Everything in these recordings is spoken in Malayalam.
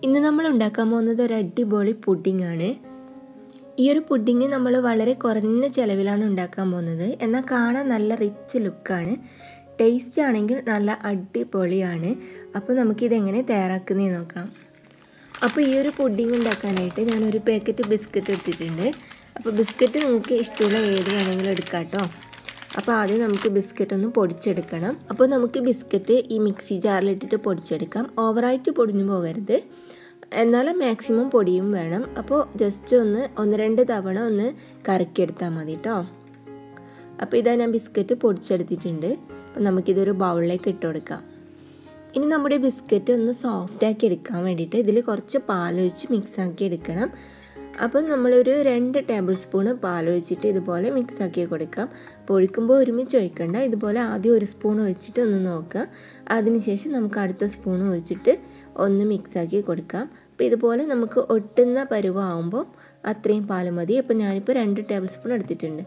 ഇന്ന് നമ്മൾ ഉണ്ടാക്കാൻ പോകുന്നത് ഒരു അടിപൊളി പുഡിംഗ് ആണ് ഈ ഒരു പുഡിംഗ് നമ്മൾ വളരെ കുറഞ്ഞ ചിലവിലാണ് ഉണ്ടാക്കാൻ പോകുന്നത് എന്നാൽ കാണാൻ നല്ല റിച്ച് ലുക്കാണ് ടേസ്റ്റ് ആണെങ്കിൽ നല്ല അടിപൊളിയാണ് അപ്പോൾ നമുക്കിതെങ്ങനെ തയ്യാറാക്കുന്നതെന്ന് നോക്കാം അപ്പോൾ ഈ ഒരു പുഡിംഗ് ഉണ്ടാക്കാനായിട്ട് ഞാനൊരു പാക്കറ്റ് ബിസ്ക്കറ്റ് എടുത്തിട്ടുണ്ട് അപ്പോൾ ബിസ്ക്കറ്റ് നിങ്ങൾക്ക് ഇഷ്ടമുള്ള ഏത് വേണമെങ്കിലും എടുക്കാം കേട്ടോ അപ്പോൾ ആദ്യം നമുക്ക് ബിസ്ക്കറ്റ് ഒന്ന് പൊടിച്ചെടുക്കണം അപ്പോൾ നമുക്ക് ബിസ്ക്കറ്റ് ഈ മിക്സി ജാറിലിട്ടിട്ട് പൊടിച്ചെടുക്കാം ഓവറായിട്ട് പൊടിഞ്ഞു പോകരുത് എന്നാലും മാക്സിമം പൊടിയും വേണം അപ്പോൾ ജസ്റ്റ് ഒന്ന് ഒന്ന് രണ്ട് തവണ ഒന്ന് കറക്കിയെടുത്താൽ മതി കേട്ടോ അപ്പോൾ ഇതാ ഞാൻ ബിസ്ക്കറ്റ് പൊടിച്ചെടുത്തിട്ടുണ്ട് അപ്പോൾ നമുക്കിതൊരു ബൗളിലേക്ക് ഇട്ട് കൊടുക്കാം ഇനി നമ്മുടെ ബിസ്ക്കറ്റ് ഒന്ന് സോഫ്റ്റ് ആക്കി എടുക്കാൻ വേണ്ടിയിട്ട് ഇതിൽ കുറച്ച് പാലൊഴിച്ച് മിക്സ് ആക്കി എടുക്കണം അപ്പം നമ്മളൊരു രണ്ട് ടേബിൾ സ്പൂണ് പാലൊഴിച്ചിട്ട് ഇതുപോലെ മിക്സ് ആക്കി കൊടുക്കാം അപ്പോൾ ഒഴിക്കുമ്പോൾ ഒരുമിച്ച് ഒഴിക്കണ്ട ഇതുപോലെ ആദ്യം ഒരു സ്പൂൺ ഒഴിച്ചിട്ട് ഒന്ന് നോക്കുക അതിനുശേഷം നമുക്ക് അടുത്ത സ്പൂൺ ഒഴിച്ചിട്ട് ഒന്ന് മിക്സ് ആക്കി കൊടുക്കാം അപ്പോൾ ഇതുപോലെ നമുക്ക് ഒട്ടുന്ന പരുവാകുമ്പോൾ അത്രയും പാൽ മതി അപ്പോൾ ഞാനിപ്പോൾ രണ്ട് ടേബിൾ സ്പൂൺ എടുത്തിട്ടുണ്ട്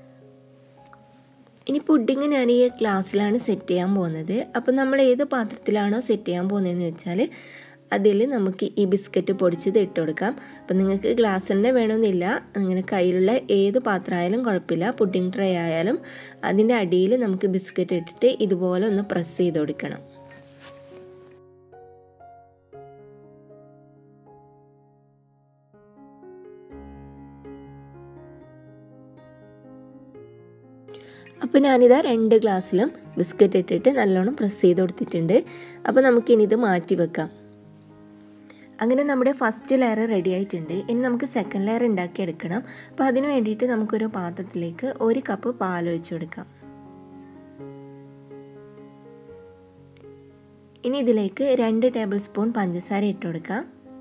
ഇനി പുഡിങ് ഞാൻ ഈ ഗ്ലാസ്സിലാണ് സെറ്റ് ചെയ്യാൻ പോകുന്നത് അപ്പോൾ നമ്മൾ ഏത് പാത്രത്തിലാണോ സെറ്റ് ചെയ്യാൻ പോകുന്നതെന്ന് വെച്ചാൽ അതിൽ നമുക്ക് ഈ ബിസ്ക്കറ്റ് പൊടിച്ചത് ഇട്ട് കൊടുക്കാം അപ്പോൾ നിങ്ങൾക്ക് ഗ്ലാസ് തന്നെ വേണമെന്നില്ല അങ്ങനെ കയ്യിലുള്ള ഏത് പാത്രമായാലും കുഴപ്പമില്ല പുഡിങ് ട്രേ ആയാലും അതിൻ്റെ അടിയിൽ നമുക്ക് ബിസ്ക്കറ്റ് ഇട്ടിട്ട് ഇതുപോലെ ഒന്ന് പ്രസ് ചെയ്ത് കൊടുക്കണം അപ്പോൾ ഞാനിതാ രണ്ട് ഗ്ലാസ്സിലും ബിസ്ക്കറ്റ് ഇട്ടിട്ട് നല്ലോണം പ്രസ് ചെയ്ത് കൊടുത്തിട്ടുണ്ട് അപ്പോൾ നമുക്കിനി ഇത് മാറ്റി വെക്കാം അങ്ങനെ നമ്മുടെ ഫസ്റ്റ് ലെയർ റെഡി ആയിട്ടുണ്ട് ഇനി നമുക്ക് സെക്കൻഡ് ലെയർ ഉണ്ടാക്കിയെടുക്കണം അപ്പോൾ അതിന് വേണ്ടിയിട്ട് നമുക്കൊരു പാത്രത്തിലേക്ക് ഒരു കപ്പ് പാൽ ഒഴിച്ചു കൊടുക്കാം ഇനി ഇതിലേക്ക് രണ്ട് ടേബിൾ സ്പൂൺ പഞ്ചസാര ഇട്ട് കൊടുക്കാം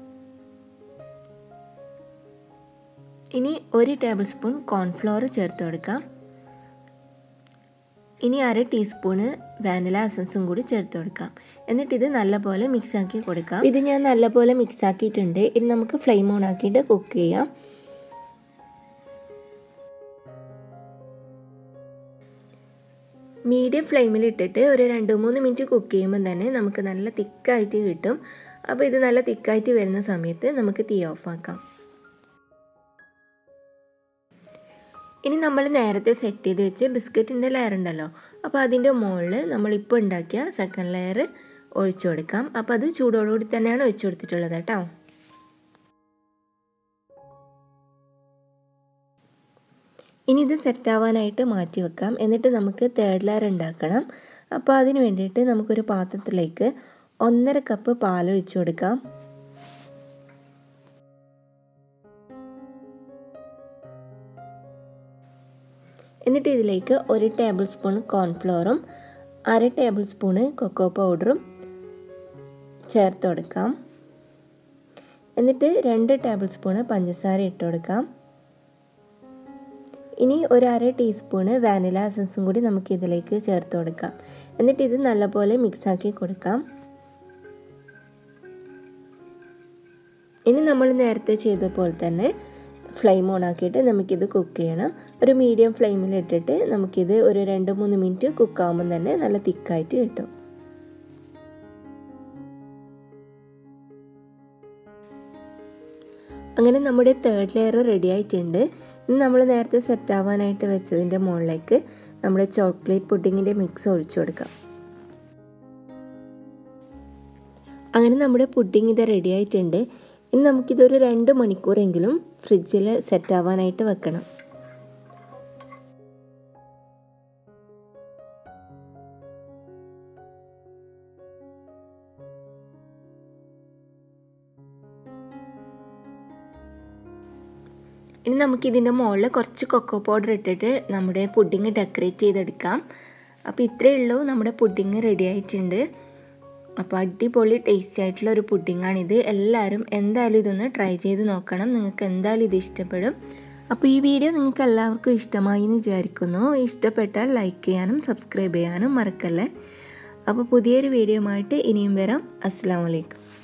ഇനി ഒരു ടേബിൾ സ്പൂൺ കോൺഫ്ലോർ ചേർത്ത് കൊടുക്കാം ഇനി അര ടീസ്പൂണ് വാനില എസൻസും കൂടി ചേർത്ത് കൊടുക്കാം എന്നിട്ട് ഇത് നല്ലപോലെ മിക്സ് ആക്കി കൊടുക്കാം ഇത് ഞാൻ നല്ലപോലെ മിക്സ് ആക്കിയിട്ടുണ്ട് ഇനി നമുക്ക് ഫ്ലെയിം ഓൺ ആക്കിയിട്ട് കുക്ക് ചെയ്യാം മീഡിയം ഫ്ലെയിമിൽ ഇട്ടിട്ട് ഒരു രണ്ട് മൂന്ന് മിനിറ്റ് കുക്ക് ചെയ്യുമ്പോൾ തന്നെ നമുക്ക് നല്ല തിക്കായിട്ട് കിട്ടും അപ്പോൾ ഇത് നല്ല തിക്കായിട്ട് വരുന്ന സമയത്ത് നമുക്ക് തീ ഓഫ് ആക്കാം ഇനി നമ്മൾ നേരത്തെ സെറ്റ് ചെയ്ത് വെച്ച് ബിസ്ക്കറ്റിൻ്റെ ലെയർ ഉണ്ടല്ലോ അപ്പോൾ അതിൻ്റെ മുകളിൽ നമ്മളിപ്പോൾ ഉണ്ടാക്കിയ സെക്കൻഡ് ലെയർ ഒഴിച്ചു കൊടുക്കാം അപ്പോൾ അത് ചൂടോടുകൂടി തന്നെയാണ് ഒഴിച്ചു കൊടുത്തിട്ടുള്ളത് കേട്ടോ ഇനി ഇത് സെറ്റാവാനായിട്ട് മാറ്റി വെക്കാം എന്നിട്ട് നമുക്ക് തേർഡ് ലെയർ ഉണ്ടാക്കണം അപ്പോൾ അതിന് വേണ്ടിയിട്ട് നമുക്കൊരു പാത്രത്തിലേക്ക് ഒന്നര കപ്പ് പാൽ ഒഴിച്ചു കൊടുക്കാം എന്നിട്ട് ഇതിലേക്ക് ഒരു ടേബിൾ സ്പൂൺ കോൺഫ്ലോറും അര ടേബിൾ സ്പൂണ് കൊക്കോ പൗഡറും ചേർത്ത് കൊടുക്കാം എന്നിട്ട് രണ്ട് ടേബിൾ സ്പൂണ് പഞ്ചസാര ഇട്ട് കൊടുക്കാം ഇനി ഒരു അര ടീസ്പൂണ് വാനില എസൻസും കൂടി നമുക്ക് ഇതിലേക്ക് ചേർത്ത് കൊടുക്കാം എന്നിട്ട് ഇത് നല്ലപോലെ മിക്സാക്കി കൊടുക്കാം ഇനി നമ്മൾ നേരത്തെ ചെയ്ത പോലെ തന്നെ ഫ്ലെയിം ഓൺ ആക്കിയിട്ട് നമുക്കിത് കുക്ക് ചെയ്യണം ഒരു മീഡിയം ഫ്ലെയിമിൽ ഇട്ടിട്ട് നമുക്കിത് ഒരു രണ്ട് മൂന്ന് മിനിറ്റ് കുക്കാകുമ്പോൾ തന്നെ നല്ല തിക്കായിട്ട് കിട്ടും അങ്ങനെ നമ്മുടെ തേർഡ് ലെയർ റെഡി ആയിട്ടുണ്ട് ഇനി നമ്മൾ നേരത്തെ സെറ്റ് ആവാനായിട്ട് വെച്ചതിൻ്റെ മുകളിലേക്ക് നമ്മുടെ ചോക്ലേറ്റ് പുഡിങ്ങിൻ്റെ മിക്സ് ഒഴിച്ചു കൊടുക്കാം അങ്ങനെ നമ്മുടെ പുഡിങ് ഇത് റെഡി ആയിട്ടുണ്ട് ഇനി നമുക്കിതൊരു രണ്ട് മണിക്കൂറെങ്കിലും ഫ്രിഡ്ജിൽ സെറ്റ് ആവാനായിട്ട് വെക്കണം ഇനി നമുക്കിതിൻ്റെ മുകളിൽ കുറച്ച് കൊക്കോ പൗഡർ ഇട്ടിട്ട് നമ്മുടെ പുഡിങ് ഡെക്കറേറ്റ് ചെയ്തെടുക്കാം അപ്പോൾ ഇത്രയേ ഉള്ളൂ നമ്മുടെ പുഡിങ് റെഡി ആയിട്ടുണ്ട് അപ്പോൾ അടിപൊളി ടേസ്റ്റി ആയിട്ടുള്ള ഒരു പുഡിങ്ങാണിത് എല്ലാവരും എന്തായാലും ഇതൊന്ന് ട്രൈ ചെയ്ത് നോക്കണം നിങ്ങൾക്ക് എന്തായാലും ഇത് ഇഷ്ടപ്പെടും അപ്പോൾ ഈ വീഡിയോ നിങ്ങൾക്ക് എല്ലാവർക്കും ഇഷ്ടമായി എന്ന് വിചാരിക്കുന്നു ഇഷ്ടപ്പെട്ടാൽ ലൈക്ക് ചെയ്യാനും സബ്സ്ക്രൈബ് ചെയ്യാനും മറക്കല്ലേ അപ്പോൾ പുതിയൊരു വീഡിയോ ആയിട്ട് ഇനിയും വരാം അസ്സാം വലൈക്കും